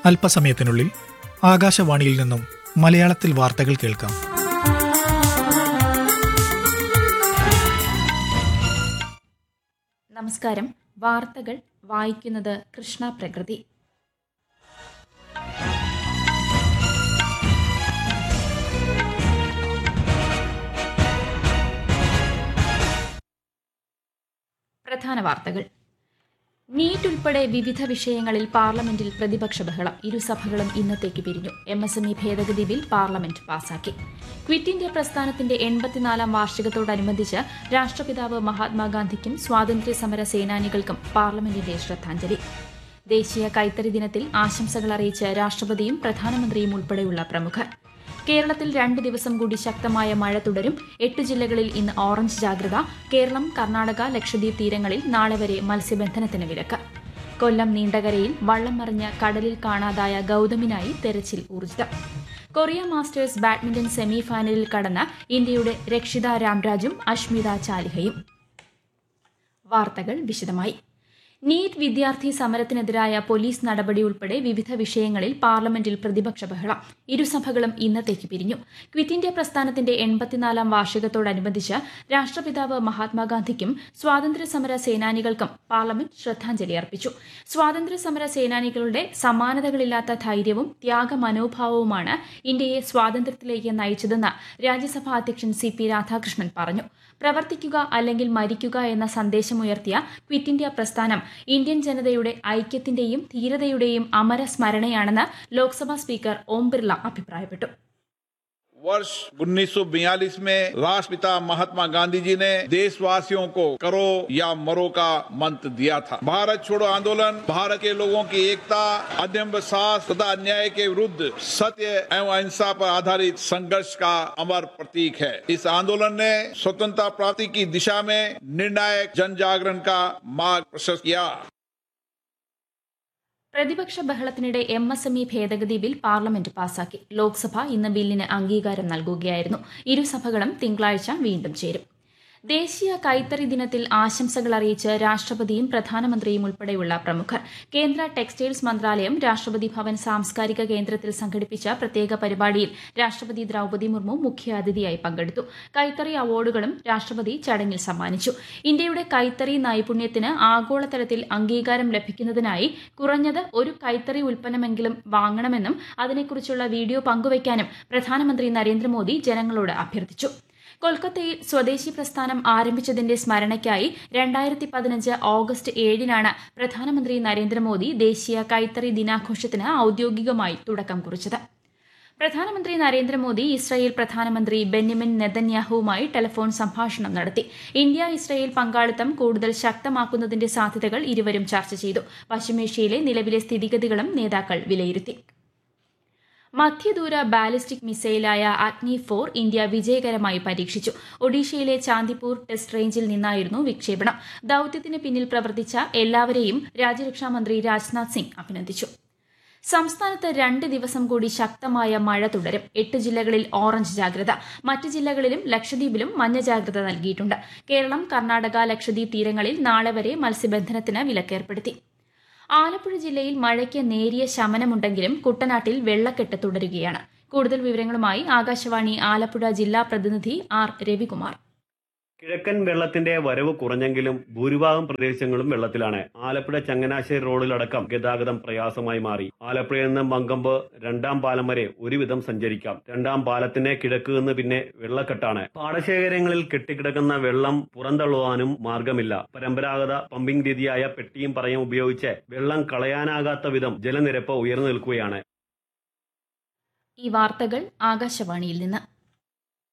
അല്പസമയത്തിനുള്ളിൽ ആകാശവാണിയിൽ നിന്നും മലയാളത്തിൽ വാർത്തകൾ കേൾക്കാം നമസ്കാരം വാർത്തകൾ വായിക്കുന്നത് കൃഷ്ണ പ്രകൃതി പ്രധാന വാർത്തകൾ നീറ്റ് ഉൾപ്പെടെ വിവിധ വിഷയങ്ങളിൽ പാർലമെന്റിൽ പ്രതിപക്ഷ ബഹളം ഇരുസഭകളും ഇന്നത്തേക്ക് പിരിഞ്ഞു എം എസ് എം ഇ ഭേദഗതി ബിൽ പാർലമെന്റ് പാസാക്കി ക്വിറ്റ് ഇന്ത്യ പ്രസ്ഥാനത്തിന്റെ എൺപത്തിനാലാം വാർഷികത്തോടനുബന്ധിച്ച് രാഷ്ട്രപിതാവ് മഹാത്മാഗാന്ധിക്കും സ്വാതന്ത്ര്യ സമര സേനാനികൾക്കും പാർലമെന്റിന്റെ ശ്രദ്ധാഞ്ജലി ദേശീയ കൈത്തറി ദിനത്തിൽ ആശംസകൾ അറിയിച്ച് രാഷ്ട്രപതിയും പ്രധാനമന്ത്രിയും ഉൾപ്പെടെയുള്ള പ്രമുഖർ കേരളത്തിൽ രണ്ട് ദിവസം കൂടി ശക്തമായ മഴ തുടരും എട്ട് ജില്ലകളിൽ ഇന്ന് ഓറഞ്ച് ജാഗ്രത കേരളം കർണാടക ലക്ഷദ്വീപ് തീരങ്ങളിൽ നാളെ വരെ മത്സ്യബന്ധനത്തിന് വിലക്ക് കൊല്ലം നീണ്ടകരയിൽ വള്ളം മറിഞ്ഞ കടലിൽ കാണാതായ ഗൌതമിനായി തെരച്ചിൽ ഊർജിതം കൊറിയ മാസ്റ്റേഴ്സ് ബാഡ്മിന്റൺ സെമി ഫൈനലിൽ കടന്ന ഇന്ത്യയുടെ രക്ഷിത രാംരാജും അഷ്മിത ചാലിഹയും വാർത്തകൾ വിശദമായി നീറ്റ് വിദ്യാർത്ഥി സമരത്തിനെതിരായ പോലീസ് നടപടി ഉൾപ്പെടെ വിവിധ വിഷയങ്ങളിൽ പാർലമെന്റിൽ പ്രതിപക്ഷ ബഹളം ഇരുസഭകളും ഇന്നത്തേക്ക് പിരിഞ്ഞു ക്വിറ്റ് ഇന്ത്യ പ്രസ്ഥാനത്തിന്റെ എൺപത്തിനാലാം വാർഷികത്തോടനുബന്ധിച്ച് രാഷ്ട്രപിതാവ് മഹാത്മാഗാന്ധിക്കും സ്വാതന്ത്ര്യ സമര സേനാനികൾക്കും പാർലമെന്റ് ശ്രദ്ധാഞ്ജലി അർപ്പിച്ചു സ്വാതന്ത്ര്യ സമര സേനാനികളുടെ സമാനതകളില്ലാത്ത ധൈര്യവും ത്യാഗമനോഭാവവുമാണ് ഇന്ത്യയെ സ്വാതന്ത്ര്യത്തിലേക്ക് നയിച്ചതെന്ന് രാജ്യസഭാ അധ്യക്ഷൻ സി പി രാധാകൃഷ്ണൻ പറഞ്ഞു പ്രവർത്തിക്കുക അല്ലെങ്കിൽ മരിക്കുക എന്ന സന്ദേശമുയർത്തിയ ക്വിറ്റ് ഇന്ത്യ പ്രസ്ഥാനം ഇന്ത്യൻ ജനതയുടെ ഐക്യത്തിന്റെയും ധീരതയുടെയും അമര സ്മരണയാണെന്ന് ലോക്സഭാ സ്പീക്കർ ഓം ബിർള അഭിപ്രായപ്പെട്ടു वर्ष 1942 में राष्ट्रपिता महात्मा गांधी जी ने देशवासियों को करो या मरो का मंत्र दिया था भारत छोड़ो आंदोलन भारत के लोगों की एकता अध्यम साहस तथा अन्याय के विरुद्ध सत्य एवं अहिंसा पर आधारित संघर्ष का अमर प्रतीक है इस आंदोलन ने स्वतंत्रता प्राप्ति की दिशा में निर्णायक जन जागरण का मार्ग प्रशस्त किया പ്രതിപക്ഷ ബഹളത്തിനിടെ എം എസ് എം ഇ ഭേദഗതി ബിൽ പാർലമെന്റ് പാസാക്കി ലോക്സഭ ഇന്ന് ബില്ലിന് അംഗീകാരം നൽകുകയായിരുന്നു ഇരുസഭകളും തിങ്കളാഴ്ച വീണ്ടും ചേരും ദേശീയ കൈത്തറി ദിനത്തിൽ ആശംസകൾ അറിയിച്ച് രാഷ്ട്രപതിയും പ്രധാനമന്ത്രിയും ഉൾപ്പെടെയുള്ള പ്രമുഖർ കേന്ദ്ര ടെക്സ്റ്റൈൽസ് മന്ത്രാലയം രാഷ്ട്രപതി ഭവൻ സാംസ്കാരിക കേന്ദ്രത്തിൽ സംഘടിപ്പിച്ച പ്രത്യേക പരിപാടിയിൽ രാഷ്ട്രപതി ദ്രൌപദി മുർമു മുഖ്യാതിഥിയായി പങ്കെടുത്തു കൈത്തറി അവാർഡുകളും രാഷ്ട്രപതി ചടങ്ങിൽ സമ്മാനിച്ചു ഇന്ത്യയുടെ കൈത്തറി നൈപുണ്യത്തിന് ആഗോളതലത്തിൽ അംഗീകാരം ലഭിക്കുന്നതിനായി കുറഞ്ഞത് ഒരു കൈത്തറി ഉൽപ്പന്നമെങ്കിലും വാങ്ങണമെന്നും അതിനെക്കുറിച്ചുള്ള വീഡിയോ പങ്കുവയ്ക്കാനും പ്രധാനമന്ത്രി നരേന്ദ്രമോദി ജനങ്ങളോട് അഭ്യർത്ഥിച്ചു കൊൽക്കത്തയിൽ സ്വദേശി പ്രസ്ഥാനം ആരംഭിച്ചതിന്റെ സ്മരണയ്ക്കായി രണ്ടായിരത്തി പതിനഞ്ച് ഓഗസ്റ്റ് ഏഴിനാണ് പ്രധാനമന്ത്രി നരേന്ദ്രമോദി ദേശീയ കൈത്തറി ദിനാഘോഷത്തിന് ഔദ്യോഗികമായി തുടക്കം കുറിച്ചത് പ്രധാനമന്ത്രി നരേന്ദ്രമോദി ഇസ്രായേൽ പ്രധാനമന്ത്രി ബെന്യമിൻ നെതന്യാഹുവുമായി ടെലിഫോൺ സംഭാഷണം നടത്തി ഇന്ത്യ ഇസ്രായേൽ പങ്കാളിത്തം കൂടുതൽ ശക്തമാക്കുന്നതിന്റെ സാധ്യതകൾ ഇരുവരും ചർച്ച ചെയ്തു പശ്ചിമേഷ്യയിലെ നിലവിലെ സ്ഥിതിഗതികളും നേതാക്കൾ വിലയിരുത്തി മധ്യദൂര ബാലിസ്റ്റിക് മിസൈലായ അഗ്നി ഫോർ ഇന്ത്യ വിജയകരമായി പരീക്ഷിച്ചു ഒഡീഷയിലെ ചാന്ദിപ്പൂർ ടെസ്റ്റ് റേഞ്ചിൽ നിന്നായിരുന്നു വിക്ഷേപണം ദൌത്യത്തിന് പിന്നിൽ പ്രവർത്തിച്ച എല്ലാവരെയും രാജ്യരക്ഷാമന്ത്രി രാജ്നാഥ് സിംഗ് അഭിനന്ദിച്ചു സംസ്ഥാനത്ത് രണ്ട് ദിവസം കൂടി ശക്തമായ മഴ തുടരും എട്ട് ജില്ലകളിൽ ഓറഞ്ച് ജാഗ്രത മറ്റ് ജില്ലകളിലും ലക്ഷദ്വീപിലും മഞ്ഞ ജാഗ്രത നൽകിയിട്ടുണ്ട് കേരളം കർണാടക ലക്ഷദ്വീപ് തീരങ്ങളിൽ നാളെ വരെ മത്സ്യബന്ധനത്തിന് വിലക്കേർപ്പെടുത്തി ആലപ്പുഴ ജില്ലയിൽ മഴയ്ക്ക് നേരിയ ശമനമുണ്ടെങ്കിലും കുട്ടനാട്ടിൽ വെള്ളക്കെട്ട് തുടരുകയാണ് കൂടുതൽ വിവരങ്ങളുമായി ആകാശവാണി ആലപ്പുഴ ജില്ലാ പ്രതിനിധി ആർ രവികുമാർ കിഴക്കൻ വെള്ളത്തിന്റെ വരവ് കുറഞ്ഞെങ്കിലും ഭൂരിഭാഗം പ്രദേശങ്ങളും വെള്ളത്തിലാണ് ആലപ്പുഴ ചങ്ങനാശ്ശേരി റോഡിലടക്കം ഗതാഗതം പ്രയാസമായി മാറി ആലപ്പുഴയിൽ നിന്ന് മങ്കമ്പ് രണ്ടാം പാലം വരെ ഒരുവിധം സഞ്ചരിക്കാം രണ്ടാം പാലത്തിന്റെ കിഴക്ക് നിന്ന് പിന്നെ വെള്ളക്കെട്ടാണ് പാടശേഖരങ്ങളിൽ കെട്ടിക്കിടക്കുന്ന വെള്ളം പുറന്തള്ളുവാനും മാർഗമില്ല പരമ്പരാഗത പമ്പിംഗ് രീതിയായ പെട്ടിയും പറയും ഉപയോഗിച്ച് വെള്ളം കളയാനാകാത്ത വിധം ജലനിരപ്പ് ഉയർന്നു നിൽക്കുകയാണ് ഈ വാർത്തകൾ ആകാശവാണിയിൽ നിന്ന്